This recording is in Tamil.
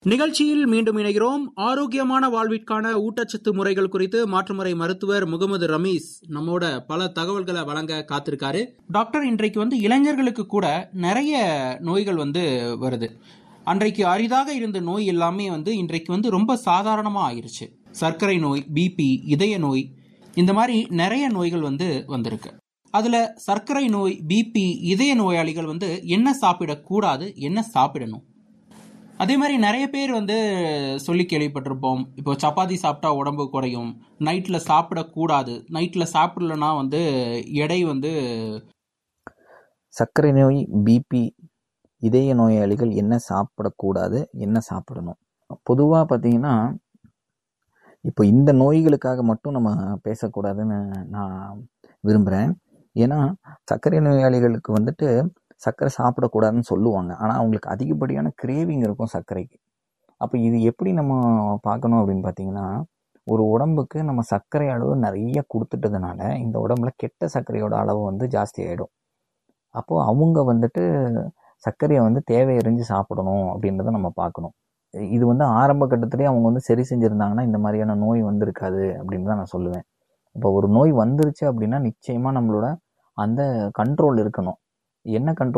நிகழ்ச்சியில் மீண்டும் இணைகிறோம் ஆரோக்கியமான வாழ்விற்கான ஊட்டச்சத்து முறைகள் குறித்து மாற்றுமுறை மருத்துவர் முகமது ரமீஸ் நம்மோட பல தகவல்களை வழங்க காத்திருக்காரு டாக்டர் இன்றைக்கு வந்து இளைஞர்களுக்கு கூட நிறைய நோய்கள் வந்து வருது அன்றைக்கு அரிதாக இருந்த நோய் எல்லாமே வந்து இன்றைக்கு வந்து ரொம்ப சாதாரணமாக ஆயிருச்சு சர்க்கரை நோய் பிபி இதய நோய் இந்த மாதிரி நிறைய நோய்கள் வந்து வந்திருக்கு அதுல சர்க்கரை நோய் பிபி இதய நோயாளிகள் வந்து என்ன சாப்பிடக்கூடாது என்ன சாப்பிடணும் அதே மாதிரி நிறைய பேர் வந்து சொல்லி கேள்விப்பட்டிருப்போம் இப்போ சப்பாத்தி சாப்பிட்டா உடம்பு குறையும் நைட்ல சாப்பிடக்கூடாது நைட்ல சாப்பிடலன்னா வந்து எடை வந்து சர்க்கரை நோய் பிபி இதய நோயாளிகள் என்ன சாப்பிடக்கூடாது என்ன சாப்பிடணும் பொதுவாக பார்த்தீங்கன்னா இப்போ இந்த நோய்களுக்காக மட்டும் நம்ம பேசக்கூடாதுன்னு நான் விரும்புகிறேன் ஏன்னா சர்க்கரை நோயாளிகளுக்கு வந்துட்டு சர்க்கரை சாப்பிடக்கூடாதுன்னு சொல்லுவாங்க ஆனால் அவங்களுக்கு அதிகப்படியான கிரேவிங் இருக்கும் சர்க்கரைக்கு அப்போ இது எப்படி நம்ம பார்க்கணும் அப்படின்னு பார்த்தீங்கன்னா ஒரு உடம்புக்கு நம்ம சர்க்கரை அளவு நிறைய கொடுத்துட்டதுனால இந்த உடம்புல கெட்ட சர்க்கரையோட அளவு வந்து ஜாஸ்தி ஆகிடும் அப்போது அவங்க வந்துட்டு சர்க்கரையை வந்து தேவையறிஞ்சு சாப்பிடணும் அப்படின்றத நம்ம பார்க்கணும் இது வந்து ஆரம்ப கட்டத்திலேயே அவங்க வந்து சரி செஞ்சுருந்தாங்கன்னா இந்த மாதிரியான நோய் வந்திருக்காது அப்படின்னு தான் நான் சொல்லுவேன் இப்போ ஒரு நோய் வந்துருச்சு அப்படின்னா நிச்சயமாக நம்மளோட அந்த கண்ட்ரோல் இருக்கணும் என்ன கண்ட்ரோல்